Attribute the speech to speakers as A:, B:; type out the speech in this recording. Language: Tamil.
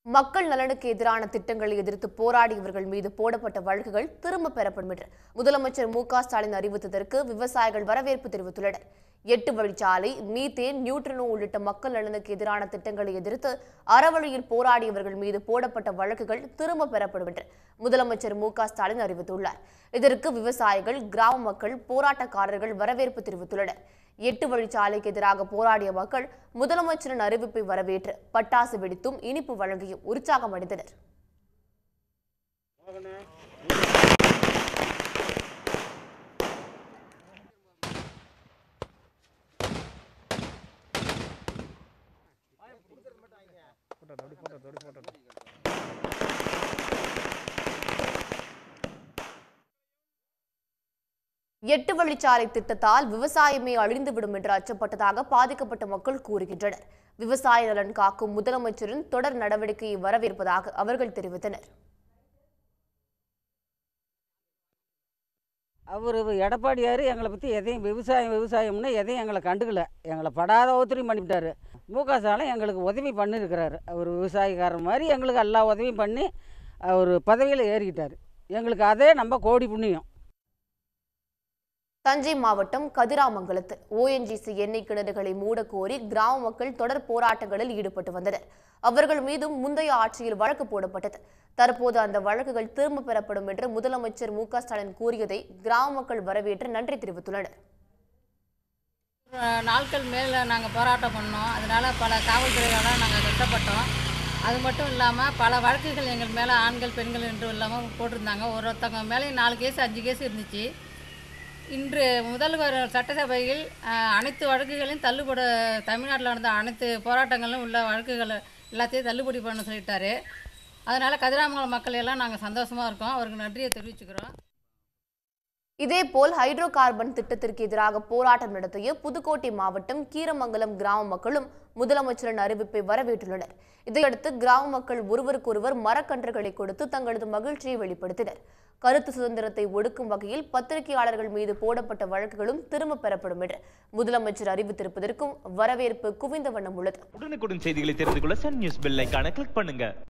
A: மக்கள் நலனுக்கு எதிரான திட்டங்களை எதிர்த்து போராடியவர்கள் மீது போடப்பட்ட வழக்குகள் திரும்ப பெறப்படும் என்று முதலமைச்சர் மு க ஸ்டாலின் அறிவித்ததற்கு விவசாயிகள் வரவேற்பு தெரிவித்துள்ளனர் எட்டு வழிச்சாலை மீத்தேன் நியூட்ரினோ உள்ளிட்ட மக்கள் நலனுக்கு எதிரான திட்டங்களை எதிர்த்து அறவழியில் போராடியவர்கள் மீது போடப்பட்ட வழக்குகள் திரும்ப பெறப்படும் என்று முதலமைச்சர் மு க ஸ்டாலின் அறிவித்துள்ளார் இதற்கு விவசாயிகள் கிராம மக்கள் போராட்டக்காரர்கள் வரவேற்பு தெரிவித்துள்ளனர் எட்டு வழிச்சாலைக்கு எதிராக போராடிய மக்கள் முதலமைச்சரின் அறிவிப்பை வரவேற்று பட்டாசு வெடித்தும் இனிப்பு வழங்கியும் உற்சாகம் அடைந்தனர் எட்டு வழிச்சாலை திட்டத்தால் விவசாயமே அழிந்துவிடும் என்று அச்சப்பட்டதாக பாதிக்கப்பட்ட மக்கள் கூறுகின்றனர் விவசாய நலன் காக்கும் முதலமைச்சரின் தொடர் நடவடிக்கையை வரவேற்பதாக அவர்கள் தெரிவித்தனர்
B: அவர் எடப்பாடியார் எங்களை பற்றி எதையும் விவசாயம் விவசாயம்னு எதையும் எங்களை கண்டுக்கல எங்களை படாத ஒத்துரையும் பண்ணிவிட்டார் மு க ஸ்டாலின் எங்களுக்கு உதவி பண்ணியிருக்கிறாரு அவர் விவசாயிக்காரர் மாதிரி எங்களுக்கு எல்லா உதவியும் பண்ணி அவர் பதவியில் ஏறிக்கிட்டார் எங்களுக்கு அதே நம்ம கோடி புண்ணியம்
A: தஞ்சை மாவட்டம் கதிராமங்கலத்தில் ஓஎன்ஜிசி எண்ணெய் கிணறுகளை மூடக்கோரி கிராம மக்கள் தொடர் போராட்டங்களில் ஈடுபட்டு வந்தனர் அவர்கள் மீதும் முந்தைய ஆட்சியில் வழக்கு போடப்பட்டது தற்போது அந்த வழக்குகள் திரும்ப பெறப்படும் என்று முதலமைச்சர் மு க ஸ்டாலின் கூறியதை கிராம மக்கள் வரவேற்று நன்றி தெரிவித்துள்ளனர்
C: ஒரு நாட்கள் மேலே நாங்கள் போராட்டம் பண்ணோம் அதனால் பல காவல்துறையோட நாங்கள் கஷ்டப்பட்டோம் அது மட்டும் இல்லாமல் பல வழக்குகள் எங்கள் மேலே ஆண்கள் பெண்கள் என்று இல்லாமல் போட்டிருந்தாங்க ஒருத்தவங்க மேலே நாலு கேஸ் அஞ்சு கேஸ் இருந்துச்சு இன்று முதல்வர் சட்டசபையில் அஹ், அனைத்து வழக்குகளையும் தள்ளுபட தமிழ்நாட்டில் நடந்த அனைத்து போராட்டங்களும் உள்ள வழக்குகள் எல்லாத்தையும் தள்ளுபடி பண்ண சொல்லிட்டாரு அதனால் கதிராமங்கலம் மக்கள் எல்லாம் நாங்கள் சந்தோஷமாக இருக்கோம் அவருக்கு நன்றியை தெரிவிச்சுக்கிறோம்
A: இதேபோல் ஹைட்ரோ கார்பன் திட்டத்திற்கு எதிராக போராட்டம் நடத்திய புதுக்கோட்டை மாவட்டம் கீரமங்கலம் கிராம மக்களும் முதலமைச்சரின் அறிவிப்பை வரவேற்றுள்ளனர் இதையடுத்து கிராம மக்கள் ஒருவருக்கொருவர் மரக்கன்றுகளை கொடுத்து தங்களது மகிழ்ச்சியை வெளிப்படுத்தினர் கருத்து சுதந்திரத்தை ஒடுக்கும் வகையில் பத்திரிகையாளர்கள் மீது போடப்பட்ட வழக்குகளும் திரும்ப பெறப்படும் என்று முதலமைச்சர் அறிவித்திருப்பதற்கும் வரவேற்பு குவிந்த வண்ணம் உள்ளது
D: உடனுக்குடன் செய்திகளை தெரிந்து கொள்ள சன் நியூஸ் பெல் ஐகானை கிளிக் பண்ணுங்க